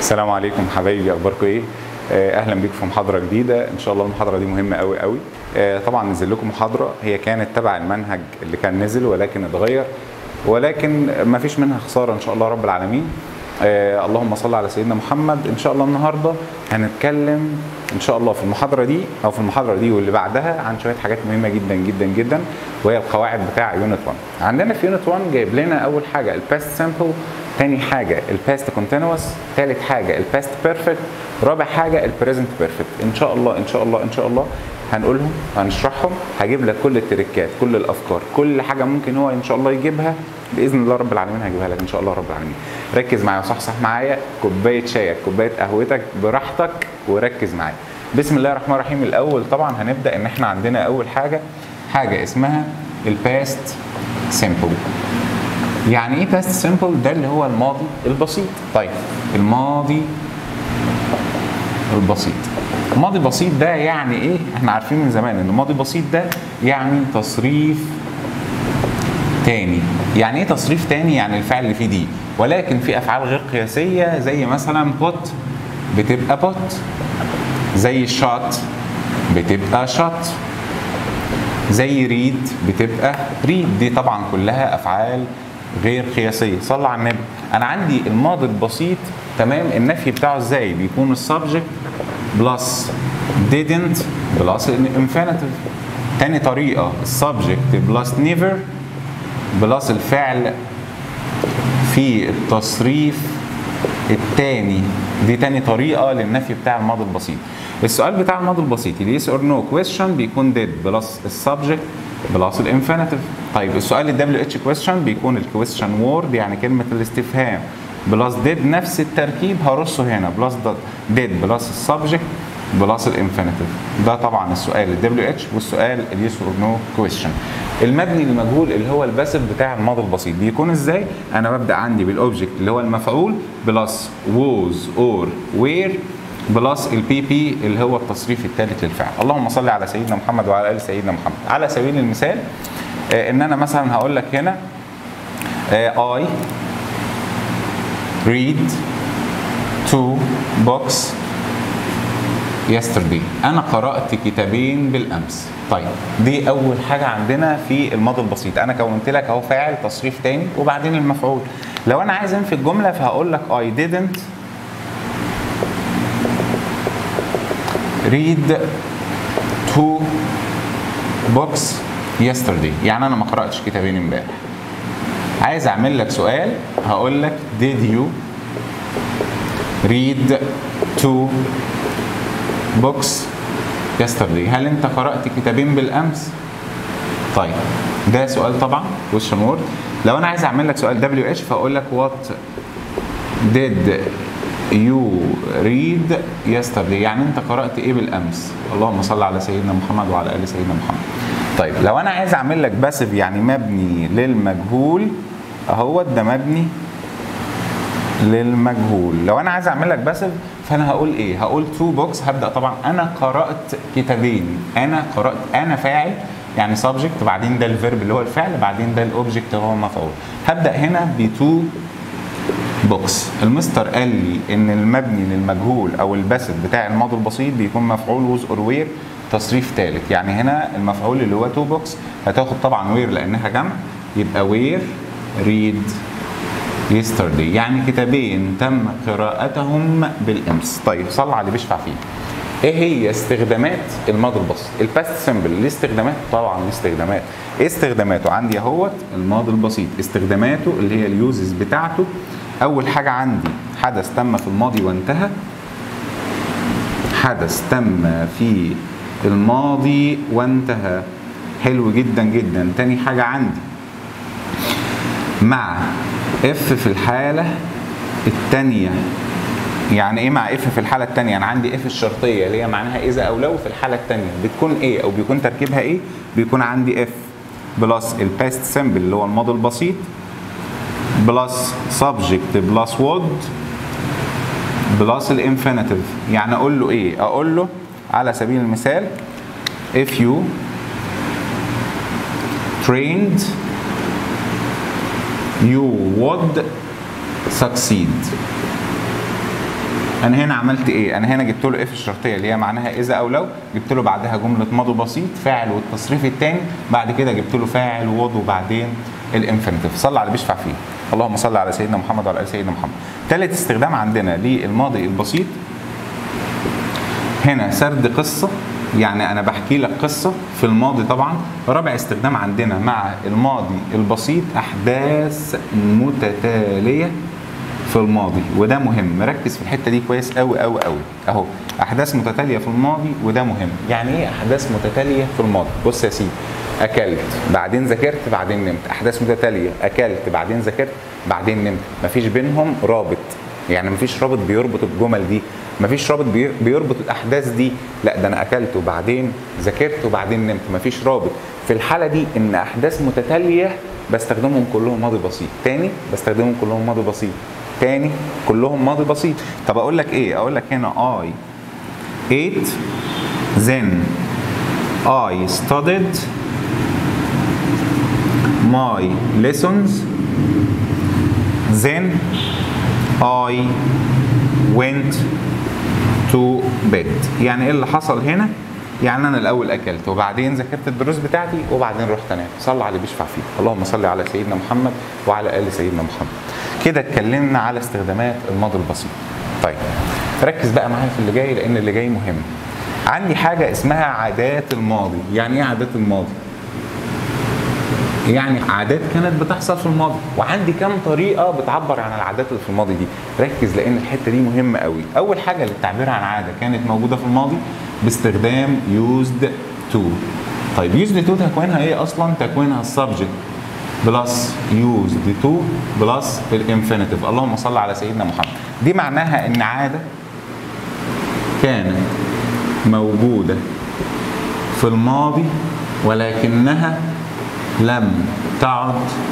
السلام عليكم حبايبي اخباركم ايه آه، اهلا بيكم في محاضره جديده ان شاء الله المحاضره دي مهمه قوي قوي آه، طبعا نزل لكم محاضره هي كانت تبع المنهج اللي كان نزل ولكن اتغير ولكن ما فيش منها خساره ان شاء الله رب العالمين آه اللهم صل على سيدنا محمد ان شاء الله النهارده هنتكلم ان شاء الله في المحاضره دي او في المحاضره دي واللي بعدها عن شويه حاجات مهمه جدا جدا جدا وهي القواعد بتاع يونت 1 عندنا في يونت 1 جايب لنا اول حاجه الباست سامبل تاني حاجه الباست كونتينوس تالت حاجه الباست بيرفكت رابع حاجه البريزنت بيرفكت ان شاء الله ان شاء الله ان شاء الله هنقولهم هنشرحهم هجيب لك كل التريكات كل الافكار كل حاجه ممكن هو ان شاء الله يجيبها باذن الله رب العالمين هجيبها لك ان شاء الله رب العالمين ركز معايا وصحصح معايا كوبايه شايك كوبايه قهوتك براحتك وركز معايا بسم الله الرحمن الرحيم الاول طبعا هنبدا ان احنا عندنا اول حاجه حاجه اسمها الباست سيمبل يعني ايه باست سيمبل ده اللي هو الماضي البسيط طيب الماضي البسيط ماضي بسيط ده يعني ايه احنا عارفين من زمان ان ماضي بسيط ده يعني تصريف تاني يعني ايه تصريف تاني يعني الفعل اللي فيه دي ولكن في افعال غير قياسيه زي مثلا بوت بتبقى بوت زي شوت بتبقى شوت زي ريد بتبقى ريد دي طبعا كلها افعال غير قياسيه صلى على النبي انا عندي الماضي البسيط تمام النفي بتاعه ازاي بيكون السبجكت بلس didn't بلس الانفينيتيف تاني طريقه السبجكت بلس نيفر بلس الفعل في التصريف الثاني دي تاني طريقه للنفي بتاع الماضي البسيط السؤال بتاع الماضي البسيط اليس اور نو كويشن بيكون did بلس السبجكت بلس الانفينيتيف طيب السؤال الدبليو اتش كويشن بيكون الكويشن وورد يعني كلمه الاستفهام بلس ديد نفس التركيب هرصه هنا بلس ديد بلس السبجكت بلس الانفينيتيف ده طبعا السؤال الدبليو اتش والسؤال اليس اور نو كويشن المبني المجهول اللي هو الباسف بتاع الماضي البسيط بيكون ازاي انا ببدا عندي بالاوبجكت اللي هو المفعول بلس ووز اور وير بلس البي بي اللي هو التصريف الثالث للفعل اللهم صل على سيدنا محمد وعلى ال سيدنا محمد على سبيل المثال آه ان انا مثلا هقول لك هنا اي uh, read two books yesterday انا قرات كتابين بالامس طيب دي اول حاجه عندنا في الماضي البسيط انا كونت لك اهو فاعل تصريف تاني وبعدين المفعول لو انا عايز انفي الجمله فهقول لك I didn't read two books yesterday يعني انا ما قراتش كتابين امبارح عايز اعمل لك سؤال هقول لك did you read two books yesterday هل انت قرات كتابين بالامس طيب ده سؤال طبعا question word لو انا عايز اعمل لك سؤال دبليو اتش فاقول لك what did you read yesterday يعني انت قرات ايه بالامس اللهم صل على سيدنا محمد وعلى ال سيدنا محمد طيب لو انا عايز اعمل لك باسف يعني مبني للمجهول اهو ده مبني للمجهول لو انا عايز اعمل لك باسف فانا هقول ايه هقول تو بوكس هبدا طبعا انا قرات كتابين انا قرات انا فاعل يعني سبجكت بعدين ده الفيرب اللي هو الفعل بعدين ده الاوبجكت هو المفعول هبدا هنا بتو بوكس المستر قال لي ان المبني للمجهول او الباسف بتاع الماضي البسيط بيكون مفعول ووز اور وير تصريف ثالث يعني هنا المفعول اللي هو تو بوكس هتاخد طبعا وير لانها جمع يبقى وير ريد yesterday يعني كتابين تم قراءتهم بالامس طيب صلى على اللي بيشفع فيه ايه هي استخدامات الماضي البسيط الباست سيمبل ليه استخدامات طبعا ليه استخدامات ايه استخداماته عندي اهوت الماضي البسيط استخداماته اللي هي اليوزز بتاعته اول حاجه عندي حدث تم في الماضي وانتهى حدث تم في الماضي وانتهى حلو جدا جدا تاني حاجه عندي مع اف في الحاله الثانيه يعني ايه مع اف في الحاله الثانيه انا عندي اف الشرطيه اللي هي معناها اذا او لو في الحاله الثانيه بتكون ايه او بيكون تركيبها ايه بيكون عندي اف بلس الباست سيمبل اللي هو الماضي البسيط بلس سبجكت بلس وود بلس الانفينيتيف يعني اقول له ايه اقول له على سبيل المثال if you trained you would succeed انا هنا عملت ايه انا هنا جبت له اف الشرطيه اللي هي معناها اذا او لو جبت له بعدها جمله ماضي بسيط فاعل والتصريف الثاني بعد كده جبت له فاعل ووض وبعدين الانفينيتيف صلى على بيشفع فيه اللهم صل على سيدنا محمد وعلى ال سيدنا محمد ثالث استخدام عندنا للماضي البسيط هنا سرد قصه يعني انا بحكي لك قصه في الماضي طبعا رابع استخدام عندنا مع الماضي البسيط احداث متتاليه في الماضي وده مهم ركز في الحته دي كويس قوي قوي قوي اهو احداث متتاليه في الماضي وده مهم يعني ايه احداث متتاليه في الماضي بص يا سيدي اكلت بعدين ذاكرت بعدين نمت احداث متتاليه اكلت بعدين ذاكرت بعدين نمت مفيش بينهم رابط يعني مفيش رابط بيربط الجمل دي مفيش رابط بي- بيربط الاحداث دي لا ده انا اكلت وبعدين ذاكرت وبعدين نمت مفيش رابط في الحاله دي ان احداث متتاليه بستخدمهم كلهم ماضي بسيط تاني بستخدمهم كلهم ماضي بسيط تاني كلهم ماضي بسيط طب اقول لك ايه اقول لك هنا I ate then I studied my lessons then I went to bed يعني ايه اللي حصل هنا يعني انا الاول اكلت وبعدين ذاكرت الدروس بتاعتي وبعدين رحت انام صلى على اللي بيشفع فيه اللهم صل على سيدنا محمد وعلى ال سيدنا محمد كده اتكلمنا على استخدامات الماضي البسيط طيب ركز بقى معايا في اللي جاي لان اللي جاي مهم عندي حاجه اسمها عادات الماضي يعني ايه عادات الماضي يعني عادات كانت بتحصل في الماضي وعندي كام طريقه بتعبر عن العادات اللي في الماضي دي ركز لان الحته دي مهمه قوي اول حاجه للتعبير عن عاده كانت موجوده في الماضي باستخدام used to طيب used to تكوينها ايه اصلا تكوينها السبجكت بلس used to بلس الانفينيتيف اللهم صل على سيدنا محمد دي معناها ان عاده كانت موجوده في الماضي ولكنها لم تعد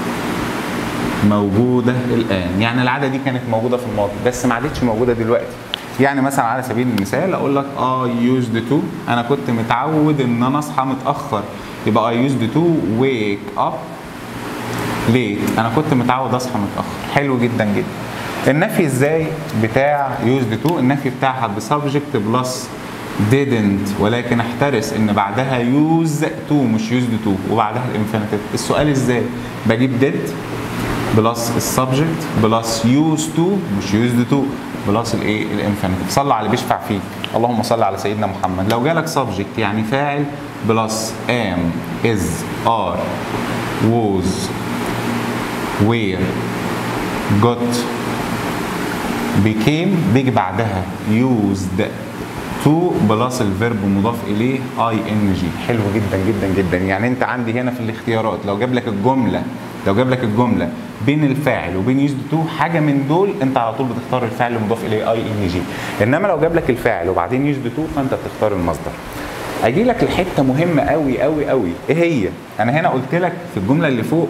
موجودة الآن يعني العادة دي كانت موجودة في الماضي بس ما عادتش موجودة دلوقتي يعني مثلا على سبيل المثال اقول لك I used to انا كنت متعود ان انا اصحى متاخر يبقى I used to wake up late انا كنت متعود اصحى متاخر حلو جدا جدا النفي ازاي بتاع used to النفي بتاعها بسبجكت بلس didn't ولكن احترس ان بعدها use to مش used to وبعدها الانفينيتيف السؤال ازاي بجيب did بلس السبجكت بلس used to مش used to بلس الايه الانفينيتيف صلى على اللي بيشفع فيك اللهم صل على سيدنا محمد لو جالك سبجكت يعني فاعل بلس am is are was were got became بيجي بعدها used to بلس الفيرب مضاف اليه اي ان جي حلو جدا جدا جدا يعني انت عندي هنا في الاختيارات لو جاب لك الجمله لو جاب لك الجمله بين الفاعل وبين يوزد تو حاجه من دول انت على طول بتختار الفعل المضاف اليه اي ان جي انما لو جاب لك الفاعل وبعدين يوزد تو فانت بتختار المصدر اجي لك لحته مهمه قوي قوي قوي ايه هي انا هنا قلت لك في الجمله اللي فوق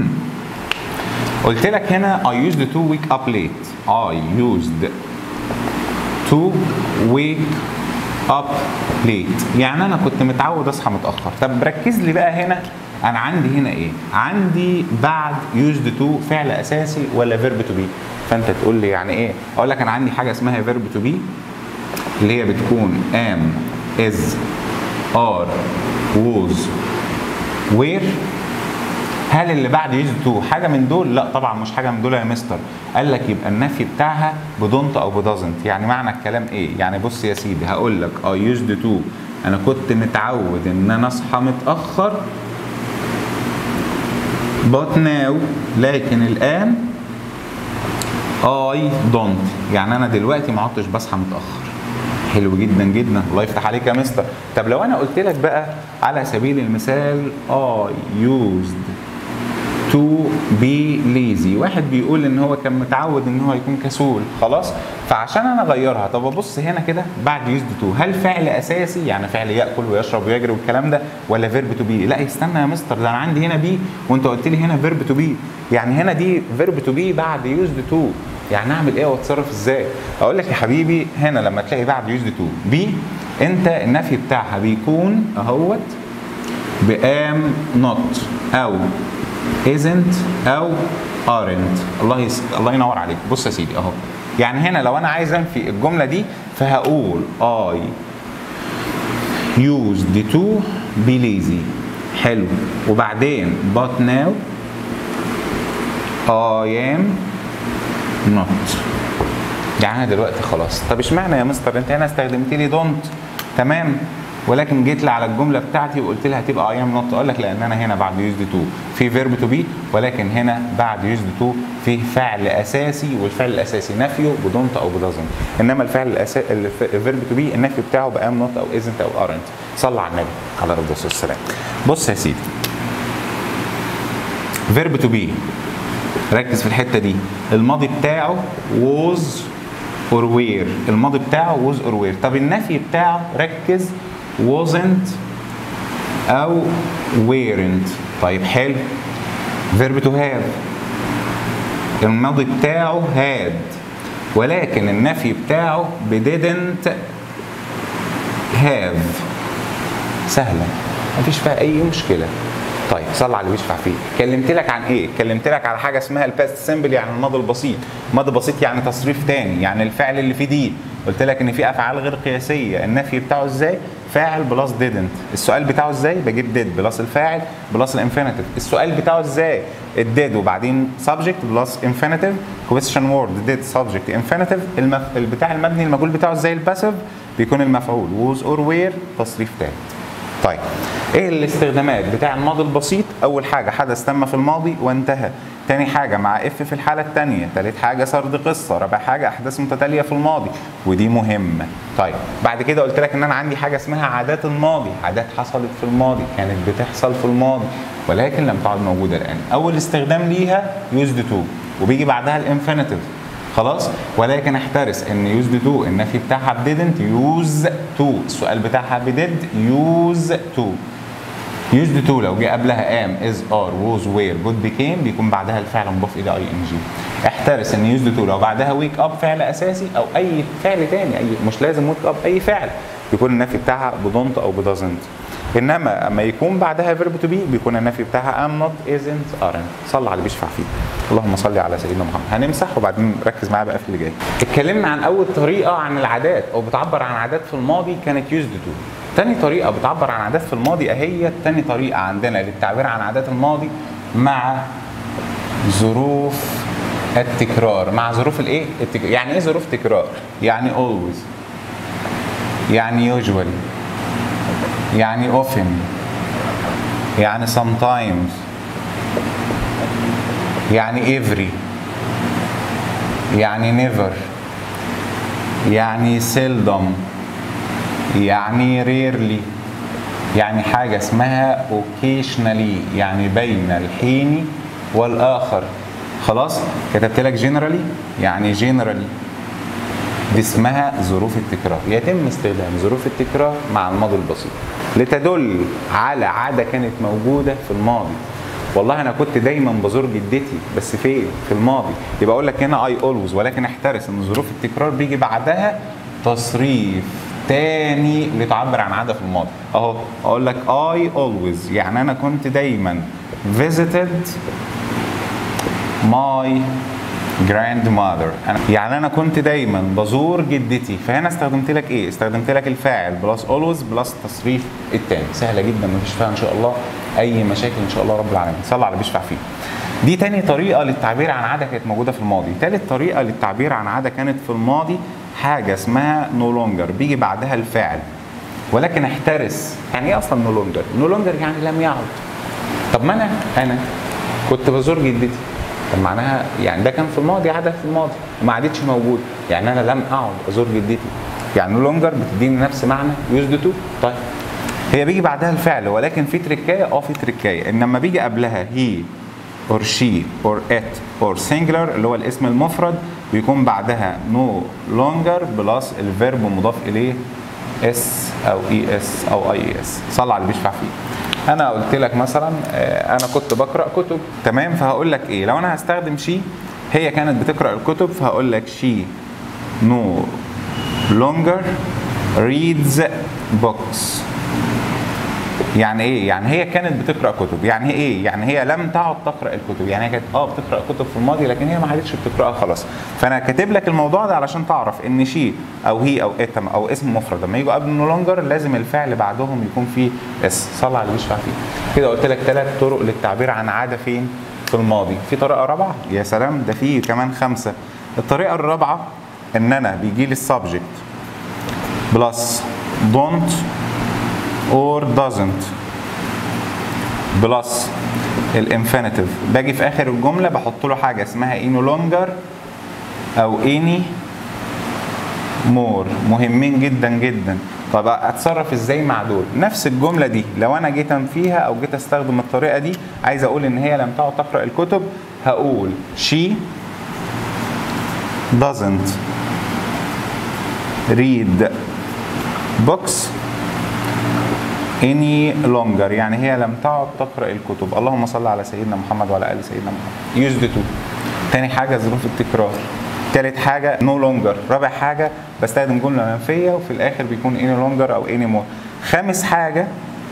قلت لك هنا I used to wake up late I used to wake up late يعني انا كنت متعود اصحى متاخر طب ركز لي بقى هنا انا عندي هنا ايه عندي بعد used to فعل اساسي ولا verb to be فانت تقول لي يعني ايه اقول لك انا عندي حاجه اسمها verb to be اللي هي بتكون am is are was were هل اللي بعد يوز تو حاجه من دول؟ لا طبعا مش حاجه من دول يا مستر. قال لك يبقى النفي بتاعها بدونت او بدازنت، يعني معنى الكلام ايه؟ يعني بص يا سيدي هقول لك اه يوزد تو انا كنت متعود ان انا اصحى متاخر but now لكن الان I don't يعني انا دلوقتي ما عدتش بصحى متاخر. حلو جدا جدا الله يفتح عليك يا مستر طب لو انا قلت لك بقى على سبيل المثال I used to be lazy واحد بيقول ان هو كان متعود ان هو يكون كسول خلاص فعشان انا اغيرها طب ابص هنا كده بعد used to هل فعل اساسي يعني فعل ياكل ويشرب ويجري والكلام ده ولا verb to be لا استنى يا مستر ده انا عندي هنا بي وانت قلت لي هنا verb to be يعني هنا دي verb to be بعد used to يعني اعمل ايه واتصرف ازاي اقول لك يا حبيبي هنا لما تلاقي بعد يوزد تو بي انت النفي بتاعها بيكون اهوت بام نوت او isn't او aren't الله يس... الله ينور عليك بص يا سيدي اهو يعني هنا لو انا عايز انفي الجمله دي فهقول I used to be lazy حلو وبعدين but now I am not يعني انا دلوقتي خلاص طب اشمعنى يا مستر انت هنا استخدمت لي دونت تمام ولكن جيت لي على الجمله بتاعتي وقلت لها هتبقى اي ام نوت اقول لك لان انا هنا بعد يوزد تو في فيرب تو بي ولكن هنا بعد يوزد تو في فعل اساسي والفعل الاساسي نفيه بدونت او بدازنت انما الفعل الاساسي الفيرب تو بي النفي بتاعه بام نوت او ازنت او ارنت صلى على النبي على الصلاه والسلام بص يا سيدي فيرب تو بي ركز في الحته دي الماضي بتاعه was or were الماضي بتاعه was or were طب النفي بتاعه ركز wasn't او weren't طيب حلو verb to have الماضي بتاعه had ولكن النفي بتاعه ب didn't have سهلة مفيش فيها أي مشكلة طيب صلى على اللي بيشفع فيه كلمت لك عن ايه كلمت لك على حاجه اسمها الباست سيمبل يعني الماضي البسيط الماضي البسيط يعني تصريف تاني يعني الفعل اللي فيه دي قلت لك ان في افعال غير قياسيه النفي بتاعه ازاي فاعل بلس didn't السؤال بتاعه ازاي بجيب did بلس الفاعل بلس الانفينيتيف السؤال بتاعه ازاي الديد وبعدين subject بلس infinitive question word did subject infinitive المف... البتاع المبني المجهول بتاعه ازاي الباسيف بيكون المفعول was or were تصريف تاني طيب ايه الاستخدامات بتاع الماضي البسيط اول حاجه حدث تم في الماضي وانتهى تاني حاجة مع اف في الحالة التانية تالت حاجة سرد قصة رابع حاجة احداث متتالية في الماضي ودي مهمة طيب بعد كده قلت لك ان انا عندي حاجة اسمها عادات الماضي عادات حصلت في الماضي كانت بتحصل في الماضي ولكن لم تعد موجودة الان اول استخدام ليها يوزد تو وبيجي بعدها الانفينيتيف خلاص ولكن احترس ان يوزد تو النفي بتاعها بديدنت يوز تو السؤال بتاعها بديد يوز تو يوزد تو لو جه قبلها ام از ار ووز وير جود بيكيم بيكون بعدها الفعل مضاف الى اي ان جي احترس ان يوزد تو لو بعدها ويك اب فعل اساسي او اي فعل تاني اي مش لازم ويك اب اي فعل يكون النفي بتاعها بدونت او بدازنت انما اما يكون بعدها فيرب تو بي بيكون النفي بتاعها ام نوت ازنت ارنت صلى على اللي بيشفع فيه اللهم صل على سيدنا محمد هنمسح وبعدين ركز معايا بقى في اللي جاي اتكلمنا عن اول طريقه عن العادات او بتعبر عن عادات في الماضي كانت يوزد تو تاني طريقه بتعبر عن عادات في الماضي اهي تاني طريقه عندنا للتعبير عن عادات الماضي مع ظروف التكرار مع ظروف الايه التكرار يعني ايه ظروف تكرار يعني always يعني usually يعني often يعني sometimes يعني every يعني never يعني seldom يعني rarely يعني حاجة اسمها occasionally يعني بين الحين والآخر خلاص كتبت لك generally يعني generally دي اسمها ظروف التكرار يتم استخدام ظروف التكرار مع الماضي البسيط لتدل على عادة كانت موجودة في الماضي والله انا كنت دايما بزور جدتي بس فين في الماضي يبقى اقول لك هنا اي اولويز ولكن احترس ان ظروف التكرار بيجي بعدها تصريف تاني لتعبر عن عاده في الماضي اهو اقول لك اي اولويز يعني انا كنت دايما visited my grandmother أنا يعني انا كنت دايما بزور جدتي فهنا استخدمت لك ايه استخدمت لك الفاعل بلس اولويز بلس تصريف التاني سهله جدا مفيش فيها ان شاء الله اي مشاكل ان شاء الله رب العالمين صلى على بيشفع فيه دي تاني طريقه للتعبير عن عاده كانت موجوده في الماضي تالت طريقه للتعبير عن عاده كانت في الماضي حاجه اسمها نو لونجر بيجي بعدها الفاعل ولكن احترس يعني ايه اصلا نو لونجر نو لونجر يعني لم يعد طب ما انا انا كنت بزور جدتي طب معناها يعني ده كان في الماضي عاده في الماضي وما عادتش موجوده يعني انا لم اقعد ازور جدتي يعني نو لونجر بتديني نفس معنى يوزد تو طيب هي بيجي بعدها الفعل ولكن في تركايه اه في تركايه ان لما بيجي قبلها هي اور شي اور ات اور سنجلر اللي هو الاسم المفرد بيكون بعدها نو لونجر بلس الفيرب مضاف اليه اس او اي اس او اي اس صلى على اللي بيشفع فيه انا قلت لك مثلا آه، انا كنت بقرا كتب تمام فهقول لك ايه لو انا هستخدم شي هي كانت بتقرا الكتب فهقول لك شي نو longer reads books يعني ايه؟ يعني هي كانت بتقرا كتب، يعني هي ايه؟ يعني هي لم تعد تقرا الكتب، يعني هي كانت اه بتقرا كتب في الماضي لكن هي ما عادتش بتقراها خلاص، فانا كاتب لك الموضوع ده علشان تعرف ان شي او هي او اتم او اسم مفرد لما يجوا قبل نو لونجر لازم الفعل بعدهم يكون فيه اس، صلى على اللي بيشفع فيه. كده قلت لك ثلاث طرق للتعبير عن عاده فين؟ في الماضي، في طريقه رابعه؟ يا سلام ده في كمان خمسه. الطريقه الرابعه ان انا بيجي لي السبجكت بلس don't or doesn't بلس الانفينيتيف باجي في اخر الجمله بحط له حاجه اسمها اني لونجر او اني مور مهمين جدا جدا طب اتصرف ازاي مع دول نفس الجمله دي لو انا جيت فيها او جيت استخدم الطريقه دي عايز اقول ان هي لم تعد تقرا الكتب هقول she doesn't read books any longer يعني هي لم تعد تقرا الكتب اللهم صل على سيدنا محمد وعلى ال سيدنا محمد used to تاني حاجه ظروف التكرار تالت حاجه no longer رابع حاجه بستخدم جمله منفيه وفي الاخر بيكون any longer او any more خامس حاجه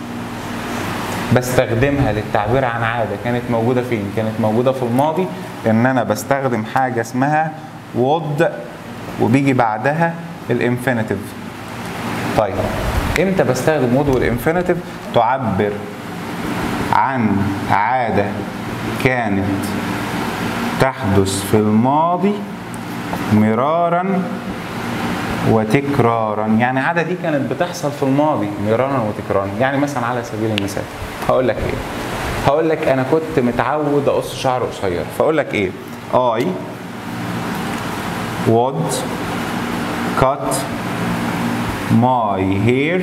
بستخدمها للتعبير عن عاده كانت موجوده فين كانت موجوده في الماضي ان انا بستخدم حاجه اسمها would وبيجي بعدها الانفينيتيف طيب امتى بستخدم وود والانفينيتيف تعبر عن عاده كانت تحدث في الماضي مرارا وتكرارا يعني عادة دي كانت بتحصل في الماضي مرارا وتكرارا يعني مثلا على سبيل المثال هقول لك ايه هقول لك انا كنت متعود اقص شعر قصير فاقول لك ايه I would cut my hair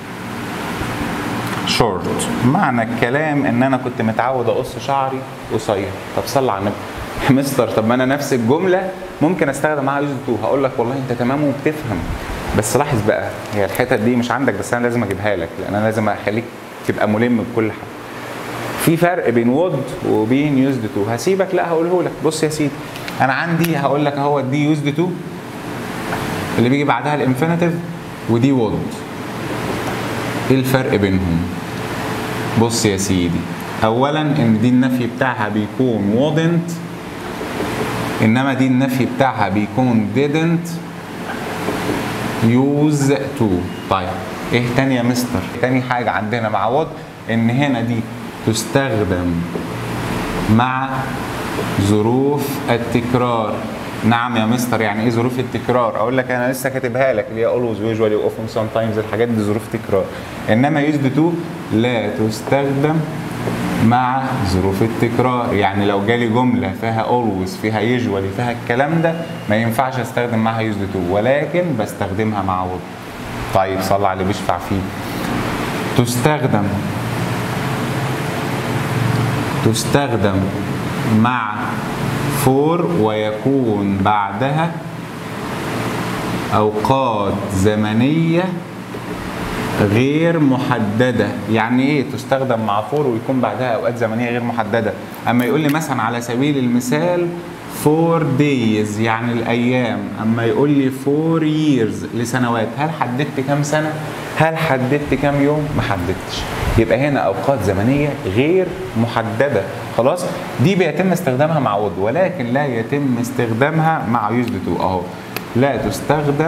short معنى الكلام ان انا كنت متعود اقص شعري قصير طب صلى على النبي مستر طب ما انا نفس الجمله ممكن استخدم معاها يوز تو هقول لك والله انت تمام وبتفهم بس لاحظ بقى هي الحتت دي مش عندك بس انا لازم اجيبها لك لان انا لازم اخليك تبقى ملم بكل حاجه في فرق بين وود وبين يوزد تو هسيبك لا هقوله لك بص يا سيدي انا عندي هقول لك اهو دي يوزد تو اللي بيجي بعدها الانفينيتيف ودي وود ايه الفرق بينهم بص يا سيدي اولا ان دي النفي بتاعها بيكون wouldn't انما دي النفي بتاعها بيكون didn't use to طيب ايه تاني يا مستر تاني حاجة عندنا مع وود ان هنا دي تستخدم مع ظروف التكرار نعم يا مستر يعني ايه ظروف التكرار اقول لك انا لسه كاتبها لك اللي هي always usually often sometimes الحاجات دي ظروف تكرار انما used to لا تستخدم مع ظروف التكرار يعني لو جالي جمله فيها always فيها usually فيها الكلام ده ما ينفعش استخدم معاها used to ولكن بستخدمها مع would طيب صلى على اللي بيشفع فيه تستخدم تستخدم مع فور ويكون بعدها أوقات زمنية غير محددة يعني ايه تستخدم مع فور ويكون بعدها أوقات زمنية غير محددة أما يقول لي مثلا على سبيل المثال فور دايز يعني الأيام أما يقول لي فور ييرز لسنوات هل حددت كام سنة؟ هل حددت كام يوم؟ ما حددتش يبقى هنا أوقات زمنية غير محددة خلاص دي بيتم استخدامها مع وود ولكن لا يتم استخدامها مع يوزد تو اهو لا تستخدم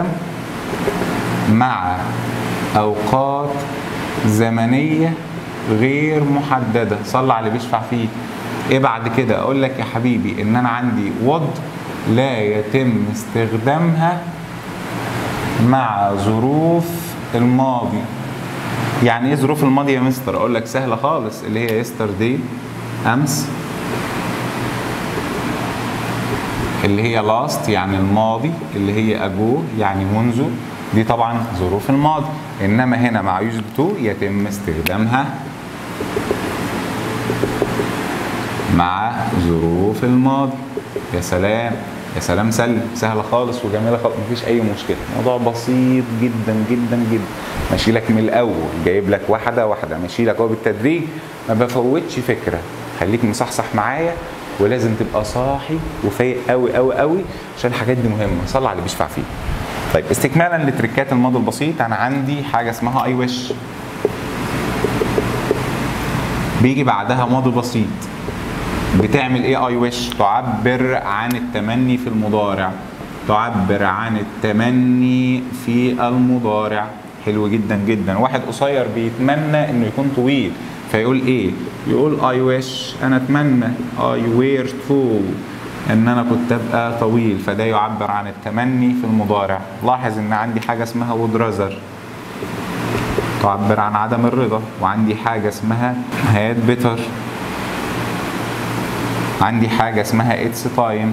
مع اوقات زمنيه غير محدده صلى على اللي بيشفع فيه ايه بعد كده اقول لك يا حبيبي ان انا عندي وود لا يتم استخدامها مع ظروف الماضي يعني ايه ظروف الماضي يا مستر اقول لك سهله خالص اللي هي يسترداي امس اللي هي لاست يعني الماضي اللي هي اجو يعني منذ دي طبعا ظروف الماضي انما هنا مع يوجد تو يتم استخدامها مع ظروف الماضي يا سلام يا سلام سلم سهله خالص وجميله خالص مفيش اي مشكله موضوع بسيط جدا جدا جدا ماشي لك من الاول جايب لك واحده واحده ماشي لك هو بالتدريج ما بفوتش فكره خليك مصحصح معايا ولازم تبقى صاحي وفايق قوي قوي قوي عشان الحاجات دي مهمه صلى على اللي بيشفع فيه طيب استكمالا لتركات الماضي البسيط انا عندي حاجه اسمها اي ويش بيجي بعدها ماضي بسيط بتعمل ايه اي ويش تعبر عن التمني في المضارع تعبر عن التمني في المضارع حلو جدا جدا واحد قصير بيتمنى انه يكون طويل فيقول ايه يقول اي ويش انا اتمنى اي وير تو ان انا كنت ابقى طويل فده يعبر عن التمني في المضارع لاحظ ان عندي حاجه اسمها وودرازر تعبر عن عدم الرضا وعندي حاجه اسمها هاد بيتر عندي حاجه اسمها اتس تايم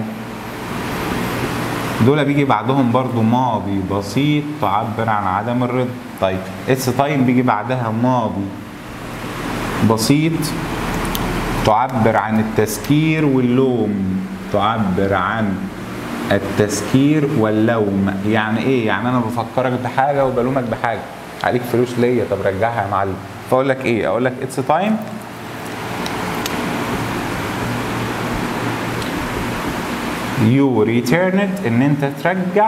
دول بيجي بعدهم برضو ماضي بسيط تعبر عن عدم الرضا طيب اتس تايم بيجي بعدها ماضي بسيط تعبر عن التسكير واللوم تعبر عن التسكير واللوم يعني ايه يعني انا بفكرك بحاجه وبلومك بحاجه عليك فلوس ليا طب رجعها يا معلم فاقول لك ايه اقول لك اتس تايم يو ريتيرند ان انت ترجع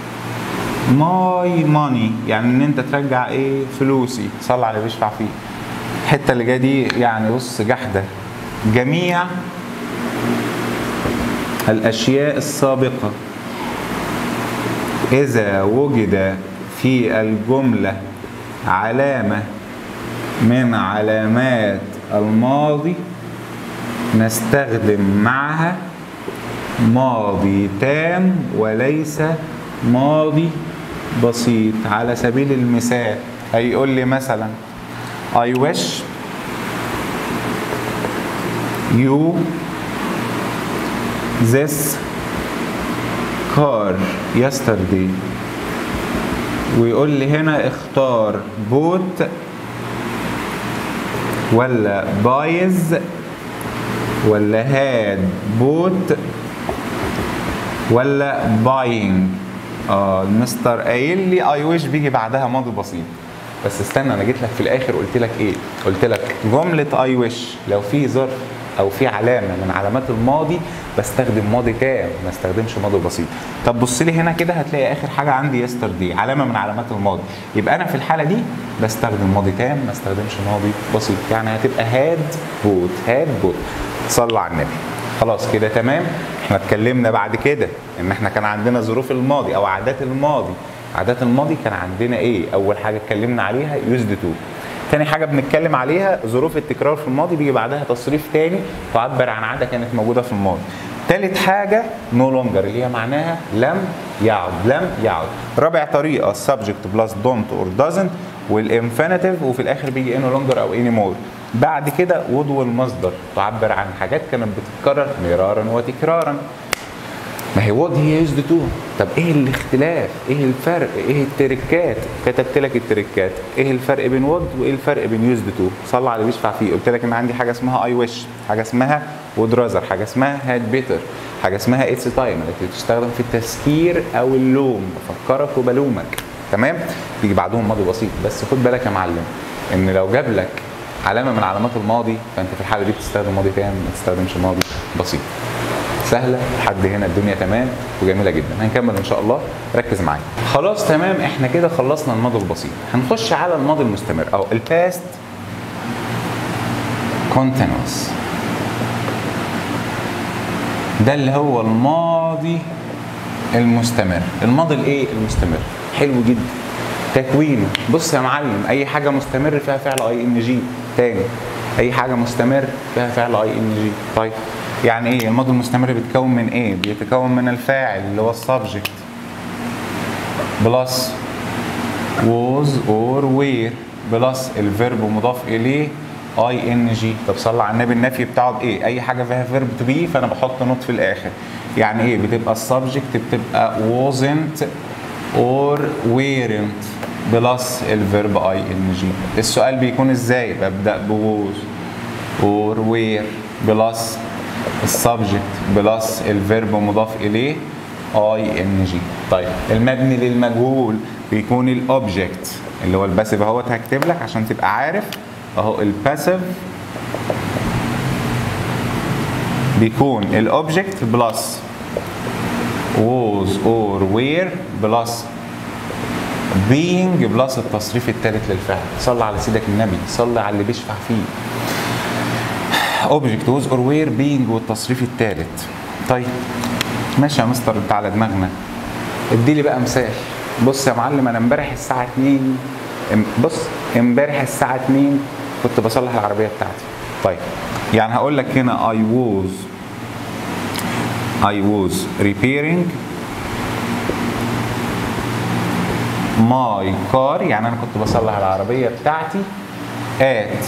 ماي ماني يعني ان انت ترجع ايه فلوسي صلى على اللي بيشفع فيه الحته اللي جايه دي يعني بص جحده جميع الاشياء السابقه اذا وجد في الجمله علامه من علامات الماضي نستخدم معها ماضي تام وليس ماضي بسيط على سبيل المثال هيقول لي مثلا I wish you this car yesterday ويقول لي هنا اختار بوت ولا بايز ولا هاد بوت ولا باينج اه المستر قايل لي اي ويش بيجي بعدها ماضي بسيط بس استنى انا جيت لك في الاخر قلت لك ايه قلت لك جمله اي ويش لو في ظرف او في علامه من علامات الماضي بستخدم ماضي تام ما استخدمش ماضي بسيط طب بص لي هنا كده هتلاقي اخر حاجه عندي يستردي علامه من علامات الماضي يبقى انا في الحاله دي بستخدم ماضي تام ما استخدمش ماضي بسيط يعني هتبقى هاد بوت هاد بوت صلى على النبي خلاص كده تمام احنا اتكلمنا بعد كده ان احنا كان عندنا ظروف الماضي او عادات الماضي عادات الماضي كان عندنا ايه اول حاجه اتكلمنا عليها يوزد تو تاني حاجه بنتكلم عليها ظروف التكرار في الماضي بيجي بعدها تصريف تاني تعبر عن عاده كانت موجوده في الماضي تالت حاجة نو لونجر اللي هي معناها لم يعد لم يعد رابع طريقة subject plus don't or doesn't والانفينيتيف وفي الاخر بيجي انو لونجر او اني مور بعد كده would والمصدر تعبر عن حاجات كانت بتتكرر مرارا وتكرارا ما هي وود هي يوزد تو طب ايه الاختلاف ايه الفرق ايه التركات كتبت لك التركات ايه الفرق بين وود وايه الفرق بين يوزد تو صلى على اللي بيشفع فيه قلت لك ان عندي حاجه اسمها اي ويش حاجه اسمها وود رازر حاجه اسمها هاد بيتر حاجه اسمها اتس تايم التي تستخدم في التسكير او اللوم بفكرك وبلومك تمام بيجي بعدهم ماضي بسيط بس خد بالك يا معلم ان لو جاب لك علامه من علامات الماضي فانت في الحاله دي بتستخدم ماضي تام ما تستخدمش ماضي بسيط سهله لحد هنا الدنيا تمام وجميله جدا هنكمل ان شاء الله ركز معايا خلاص تمام احنا كده خلصنا الماضي البسيط هنخش على الماضي المستمر او الباست continuous ده اللي هو الماضي المستمر الماضي الايه المستمر حلو جدا تكوينه بص يا معلم اي حاجه مستمر فيها فعل اي ان جي تاني اي حاجه مستمر فيها فعل اي ان جي طيب يعني ايه الماضي المستمر بيتكون من ايه بيتكون من الفاعل اللي هو السبجكت بلس was or were بلس الفيرب مضاف اليه اي ان جي طب صلى على النبي النفي بتاعه بايه اي حاجه فيها فيرب تو بي فانا بحط نوت في الاخر يعني ايه بتبقى السبجكت بتبقى wasn't or weren't بلس الفيرب اي ان جي السؤال بيكون ازاي ببدا بوز or were بلس السبجكت بلس الفيرب مضاف اليه اي ان جي طيب المبني للمجهول بيكون الاوبجكت اللي هو الباسيف اهوت هكتب لك عشان تبقى عارف اهو الباسيف بيكون الاوبجكت بلس was or were بلس being بلس التصريف الثالث للفعل صلى على سيدك النبي صلى على اللي بيشفع فيه اوبجكت ووز اور وير بينج والتصريف الثالث طيب ماشي يا مستر انت على دماغنا ادي لي بقى مثال بص يا معلم انا امبارح الساعه 2 ام- بص امبارح الساعه 2 كنت بصلح العربيه بتاعتي طيب يعني هقول لك هنا I was I was repairing my car يعني انا كنت بصلح العربيه بتاعتي at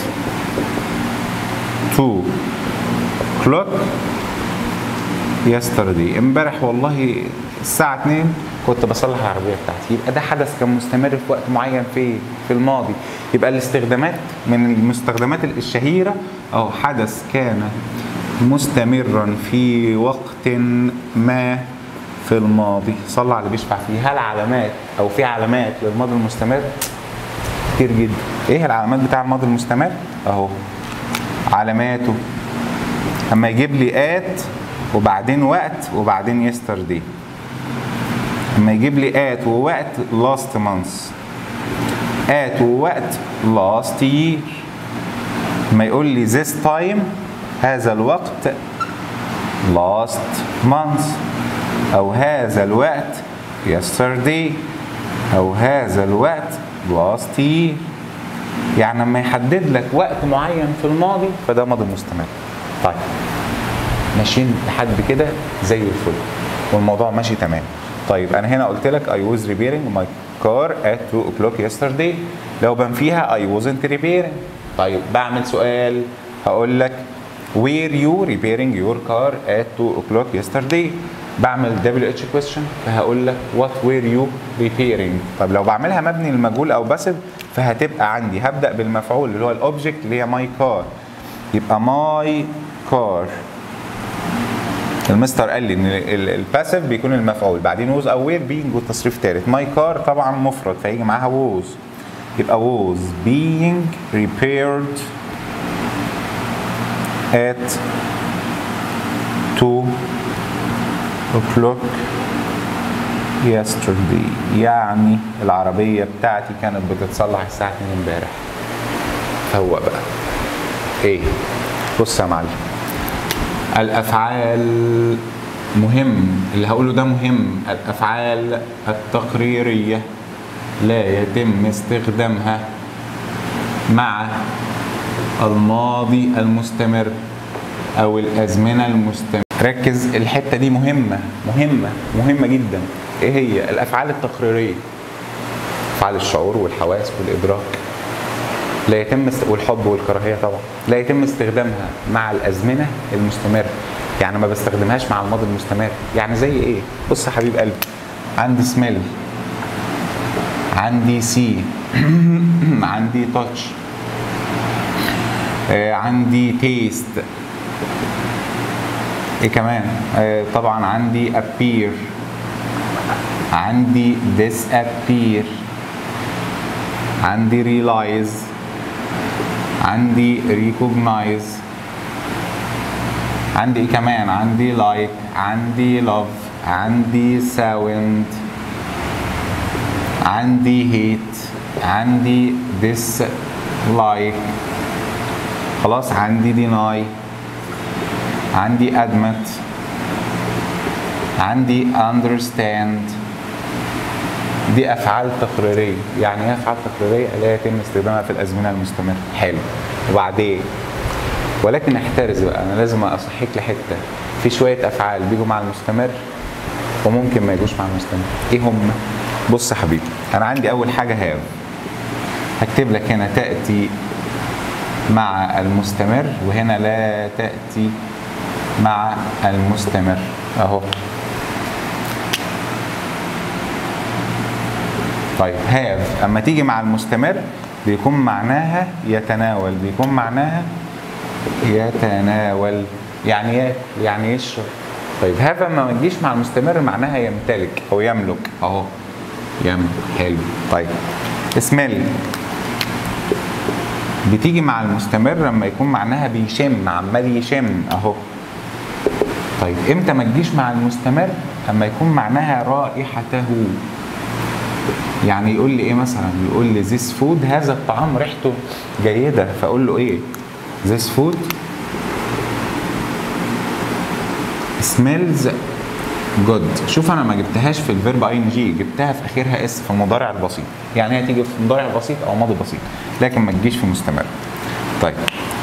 2 o'clock yesterday امبارح والله الساعه 2 كنت بصلح العربيه بتاعتي يبقى ده حدث كان مستمر في وقت معين في في الماضي يبقى الاستخدامات من المستخدمات الشهيره او حدث كان مستمرا في وقت ما في الماضي صلى على اللي بيشفع فيه هل علامات او في علامات للماضي المستمر كتير جدا ايه العلامات بتاع الماضي المستمر اهو علاماته اما يجيب لي ات وبعدين وقت وبعدين يسترداي اما يجيب لي ات ووقت لاست مانث ات ووقت لاست يير اما يقول لي this time هذا الوقت last month او هذا الوقت yesterday او هذا الوقت last year يعني لما يحدد لك وقت معين في الماضي فده ماضي مستمر طيب ماشيين لحد كده زي الفل والموضوع ماشي تمام طيب انا هنا قلت لك I was repairing my car at 2 o'clock yesterday لو بنفيها I wasn't repairing طيب بعمل سؤال هقول لك were you repairing your car at 2 o'clock yesterday بعمل WH question فهقول لك what were you repairing طب لو بعملها مبني للمجهول او باسف فهتبقى عندي هبدا بالمفعول اللي هو الاوبجكت اللي هي ماي كار يبقى ماي كار المستر قال لي ان الباسيف بيكون المفعول بعدين ووز او وير بينج والتصريف ثالث ماي كار طبعا مفرد فيجي معاها ووز يبقى ووز being repaired at 2 o'clock yesterday يعني العربية بتاعتي كانت بتتصلح الساعة 2 امبارح فهو بقى ايه بص يا معلم الافعال مهم اللي هقوله ده مهم الافعال التقريريه لا يتم استخدامها مع الماضي المستمر او الازمنه المستمره ركز الحته دي مهمه مهمه مهمه جدا ايه هي الافعال التقريريه افعال الشعور والحواس والادراك لا يتم است... والحب والكراهيه طبعا لا يتم استخدامها مع الازمنه المستمره يعني ما بستخدمهاش مع الماضي المستمر يعني زي ايه بص يا حبيب قلبي عندي سميل عندي سي عندي تاتش آه عندي تيست ايه كمان آه طبعا عندي appear عندي disappear عندي realize عندي recognize عندي ايه كمان عندي like عندي love عندي sound عندي hate عندي dislike خلاص عندي deny عندي admit عندي understand دي افعال تقريريه يعني ايه افعال تقريريه لا يتم استخدامها في الازمنه المستمره حلو وبعدين ولكن احترز بقى انا لازم اصحيك لحته في شويه افعال بيجوا مع المستمر وممكن ما يجوش مع المستمر ايه هم بص يا حبيبي انا عندي اول حاجه هاف هكتب لك هنا تاتي مع المستمر وهنا لا تاتي مع المستمر اهو طيب هاف اما تيجي مع المستمر بيكون معناها يتناول بيكون معناها يتناول يعني ياكل يعني يشرب طيب هاف اما ما تجيش مع المستمر معناها يمتلك او يملك اهو يملك حلو طيب سميل بتيجي مع المستمر لما يكون معناها بيشم عمال يشم اهو طيب امتى ما تجيش مع المستمر اما يكون معناها رائحته يعني يقول لي ايه مثلا يقول لي this food هذا الطعام ريحته جيده فاقول له ايه this food smells good شوف انا ما جبتهاش في الفيرب اي ان جي جبتها في اخرها اس في المضارع البسيط يعني هي تيجي في المضارع البسيط او ماضي بسيط لكن ما تجيش في مستمر طيب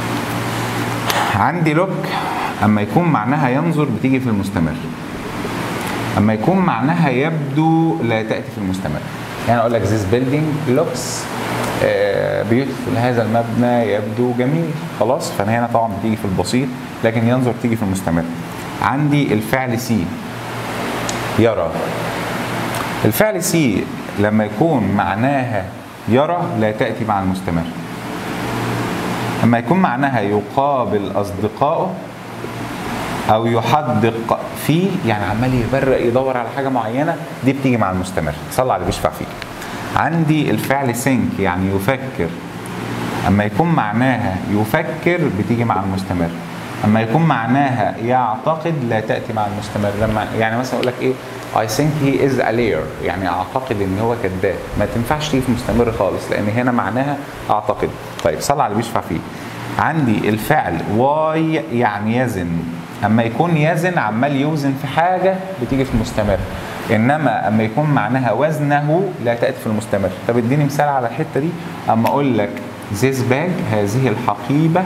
عندي لوك اما يكون معناها ينظر بتيجي في المستمر اما يكون معناها يبدو لا تاتي في المستمر يعني اقول لك this building looks بيوتفul هذا المبنى يبدو جميل خلاص فانا هنا طبعا بتيجي في البسيط لكن ينظر تيجي في المستمر عندي الفعل سي يرى الفعل سي لما يكون معناها يرى لا تأتي مع المستمر لما يكون معناها يقابل أصدقائه أو يحدق فيه يعني عمال يبرق يدور على حاجة معينة دي بتيجي مع المستمر صلى على اللي بيشفع فيه عندي الفعل سينك يعني يفكر أما يكون معناها يفكر بتيجي مع المستمر اما يكون معناها يعتقد لا تاتي مع المستمر لما يعني مثلا اقول لك ايه I think he is a liar يعني اعتقد ان هو كذاب ما تنفعش تيجي في مستمر خالص لان هنا معناها اعتقد طيب صلى على اللي بيشفع فيه عندي الفعل واي يعني يزن اما يكون يزن عمال يوزن في حاجه بتيجي في المستمر انما اما يكون معناها وزنه لا تاتي في المستمر طب اديني مثال على الحته دي اما اقول لك this bag هذه الحقيبه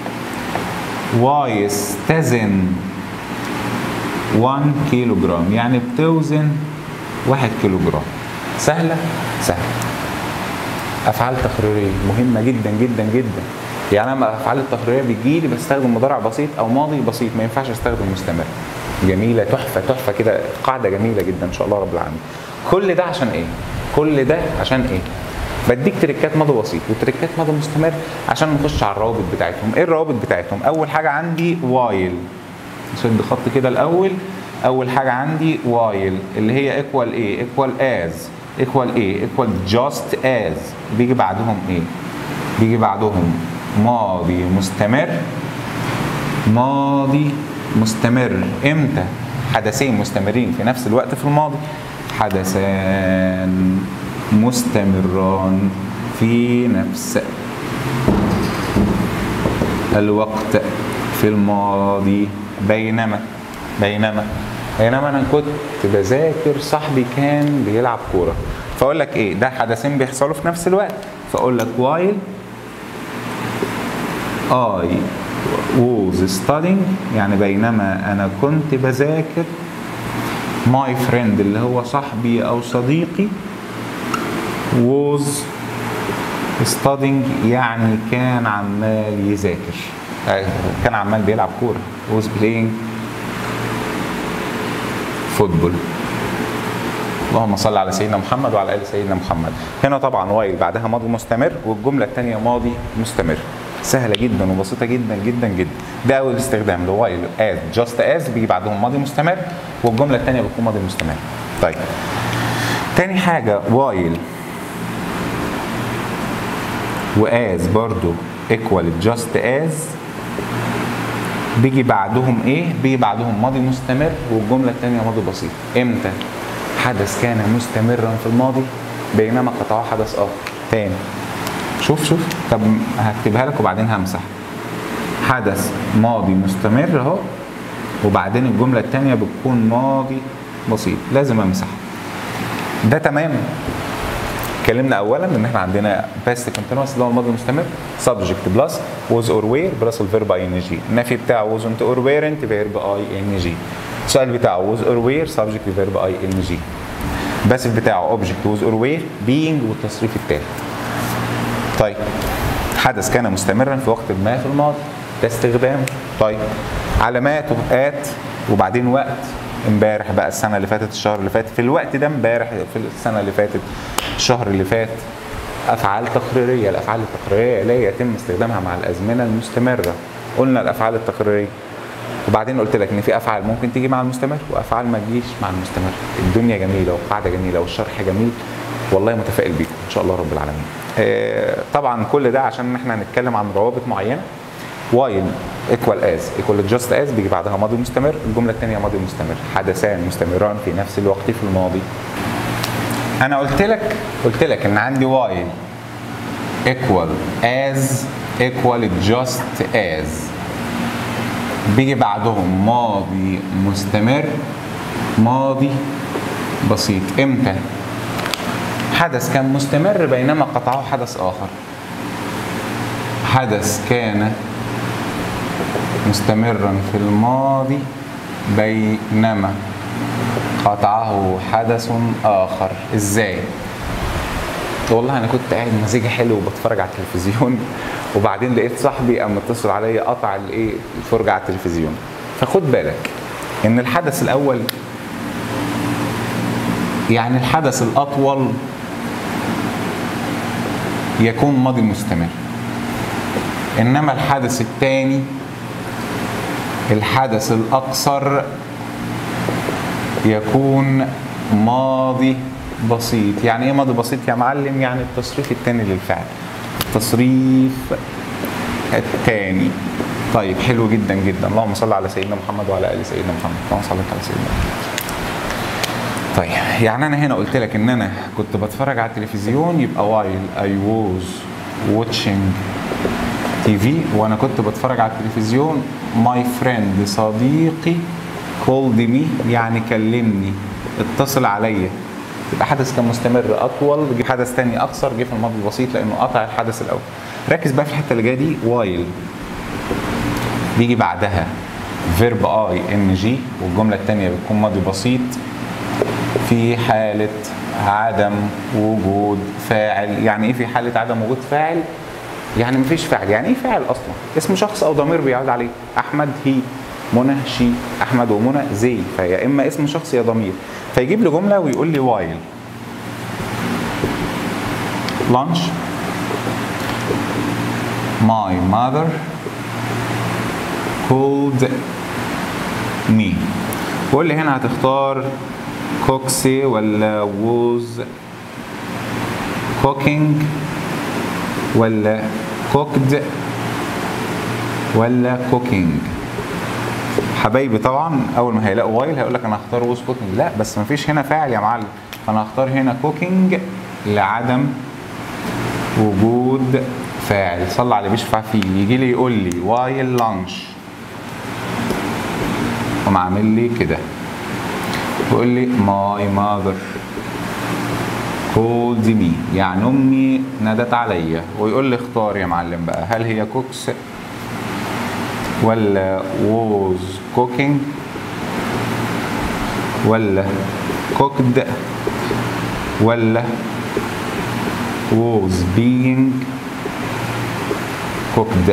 ويستزن 1 كيلو جرام يعني بتوزن 1 كيلو جرام سهلة؟ سهلة أفعال تقريرية مهمة جدا جدا جدا يعني أنا الأفعال التقريرية بتجي لي بستخدم مضارع بسيط أو ماضي بسيط ما ينفعش أستخدم مستمر جميلة تحفة تحفة كده قاعدة جميلة جدا إن شاء الله رب العالمين كل ده عشان إيه؟ كل ده عشان إيه؟ بديك تريكات ماضي بسيط وتريكات ماضي مستمر عشان نخش على الروابط بتاعتهم ايه الروابط بتاعتهم اول حاجه عندي وايل نشد خط كده الاول اول حاجه عندي وايل اللي هي ايكوال ايه ايكوال از ايكوال ايه ايكوال جاست از بيجي بعدهم ايه بيجي بعدهم ماضي مستمر ماضي مستمر امتى حدثين مستمرين في نفس الوقت في الماضي حدثان مستمران في نفس الوقت في الماضي بينما بينما بينما انا كنت بذاكر صاحبي كان بيلعب كوره فاقول لك ايه ده حدثين بيحصلوا في نفس الوقت فاقول لك while I was studying يعني بينما انا كنت بذاكر my friend اللي هو صاحبي او صديقي was studying يعني كان عمال يذاكر كان عمال بيلعب كوره was playing football اللهم صل على سيدنا محمد وعلى ال سيدنا محمد هنا طبعا وايل بعدها ماضي مستمر والجمله الثانيه ماضي مستمر سهله جدا وبسيطه جدا جدا جدا ده اول استخدام لوايل از جاست از بيجي بعدهم ماضي مستمر والجمله الثانيه بتكون ماضي مستمر طيب تاني حاجه وايل واز برضو ايكوال جاست از بيجي بعدهم ايه؟ بيجي بعدهم ماضي مستمر والجمله الثانيه ماضي بسيط امتى؟ حدث كان مستمرا في الماضي بينما قطعه حدث اخر تاني شوف شوف طب هكتبها لك وبعدين همسح حدث ماضي مستمر اهو وبعدين الجمله الثانيه بتكون ماضي بسيط لازم امسح ده تمام اتكلمنا اولا ان احنا عندنا باست كونتينوس اللي هو الماضي المستمر سبجكت بلس ووز اور وير بلس الفيرب اي ان جي النفي بتاعه ووزنت اور ويرنت فيرب اي ان جي السؤال بتاعه ووز اور وير سبجكت فيرب اي ان جي الباسف بتاعه اوبجكت ووز اور وير بينج والتصريف التالي طيب حدث كان مستمرا في وقت ما في الماضي ده استخدام طيب علاماته ات وبعدين وقت امبارح بقى السنه اللي فاتت الشهر اللي فات في الوقت ده امبارح في السنه اللي فاتت الشهر اللي فات افعال تقريريه الافعال التقريريه لا يتم استخدامها مع الازمنه المستمره قلنا الافعال التقريريه وبعدين قلت لك ان في افعال ممكن تيجي مع المستمر وافعال ما تجيش مع المستمر الدنيا جميله والقاعده جميله والشرح جميل والله متفائل بيكم ان شاء الله رب العالمين آه طبعا كل ده عشان احنا هنتكلم عن روابط معينه وايل ايكوال از ايكوال جاست از بيجي بعدها ماضي مستمر الجمله الثانيه ماضي مستمر حدثان مستمران في نفس الوقت في الماضي انا قلت لك قلت لك ان عندي وايل ايكوال از ايكوال جاست از بيجي بعدهم ماضي مستمر ماضي بسيط امتى حدث كان مستمر بينما قطعه حدث اخر حدث كان مستمرا في الماضي بينما قطعه حدث اخر ازاي والله انا كنت قاعد مزاجي حلو وبتفرج على التلفزيون وبعدين لقيت صاحبي قام متصل عليا قطع الايه الفرجه على التلفزيون فخد بالك ان الحدث الاول يعني الحدث الاطول يكون ماضي مستمر انما الحدث الثاني الحدث الاقصر يكون ماضي بسيط يعني ايه ماضي بسيط يا معلم يعني التصريف الثاني للفعل التصريف الثاني طيب حلو جدا جدا اللهم صل على سيدنا محمد وعلى ال سيدنا محمد اللهم صل على سيدنا محمد طيب يعني انا هنا قلت لك ان انا كنت بتفرج على التلفزيون يبقى وايل اي ووز واتشنج تي في وانا كنت بتفرج على التلفزيون ماي فريند صديقي كولد مي يعني كلمني اتصل عليا يبقى حدث كان مستمر اطول جه حدث تاني اقصر جه في الماضي البسيط لانه قطع الحدث الاول ركز بقى في الحته اللي جايه دي وايل بيجي بعدها فيرب اي ان جي والجمله الثانيه بتكون ماضي بسيط في حاله عدم وجود فاعل يعني ايه في حاله عدم وجود فاعل يعني مفيش فاعل يعني ايه فاعل اصلا اسم شخص او ضمير بيعود عليه احمد هي منى شي احمد ومنى زي فيا اما اسم شخص يا ضمير فيجيب لي جمله ويقول لي وايل lunch my mother called me وقول لي هنا هتختار كوكسي ولا was cooking ولا cooked ولا cooking حبايبي طبعا اول ما هيلاقوا وايل هيقول لك انا هختار ووز كوكينج لا بس ما فيش هنا فاعل يا معلم فانا هختار هنا كوكينج لعدم وجود فاعل صلى على بيشفع فيه يجي لي يقول لي وايل لانش قام عامل لي كده يقول لي ماي ماذر كولد مي يعني امي نادت عليا ويقول لي اختار يا معلم بقى هل هي كوكس ولا was cooking ولا cooked ولا was being cooked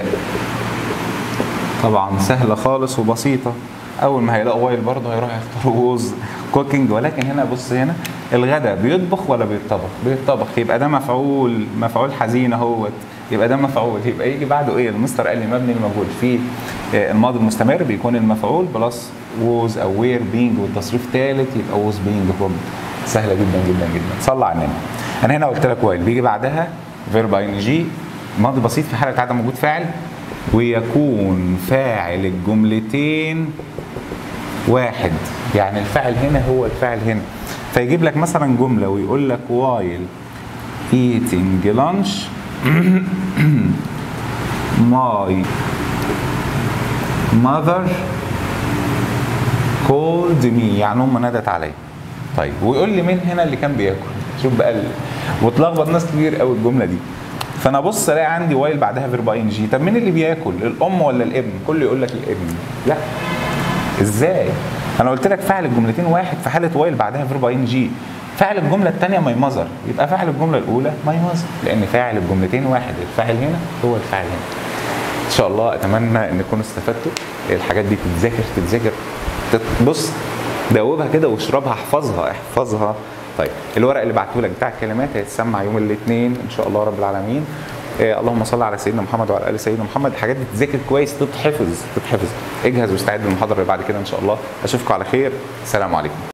طبعا سهلة خالص وبسيطة أول ما هيلاقوا وايل برضه هيروح يختاروا was cooking ولكن هنا بص هنا الغدا بيطبخ ولا بيطبخ؟ بيطبخ يبقى ده مفعول مفعول حزين اهوت يبقى ده مفعول يبقى يجي بعده ايه المستر قال لي مبني المجهول في الماضي المستمر بيكون المفعول بلس ووز او وير بينج والتصريف ثالث يبقى ووز بينج بروبلم سهله جدا جدا جدا صلى على النبي انا هنا قلت لك وايل بيجي بعدها فيرب ان جي ماضي بسيط في حاله عدم وجود فاعل ويكون فاعل الجملتين واحد يعني الفاعل هنا هو الفاعل هنا فيجيب لك مثلا جمله ويقول لك وايل eating lunch my mother called me يعني امه نادت عليا طيب ويقول لي مين هنا اللي كان بياكل شوف بقى وتلخبط ناس كتير قوي الجمله دي فانا ابص الاقي عندي وايل بعدها فيرب ان جي طب مين اللي بياكل الام ولا الابن كله يقول لك الابن لا ازاي انا قلت لك فاعل الجملتين واحد في حاله وايل بعدها فيرب ان جي فاعل الجمله الثانيه ماي ماذر يبقى فاعل الجمله الاولى ماي ماذر لان فاعل الجملتين واحد الفاعل هنا هو الفاعل هنا ان شاء الله اتمنى ان تكونوا استفدتوا الحاجات دي تتذاكر تتذاكر بص دوبها كده واشربها احفظها احفظها طيب الورق اللي بعته لك بتاع الكلمات هيتسمع يوم الاثنين ان شاء الله رب العالمين إيه اللهم صل على سيدنا محمد وعلى ال سيدنا محمد الحاجات دي تذاكر كويس تتحفظ تتحفظ اجهز واستعد للمحاضره اللي بعد كده ان شاء الله اشوفكم على خير السلام عليكم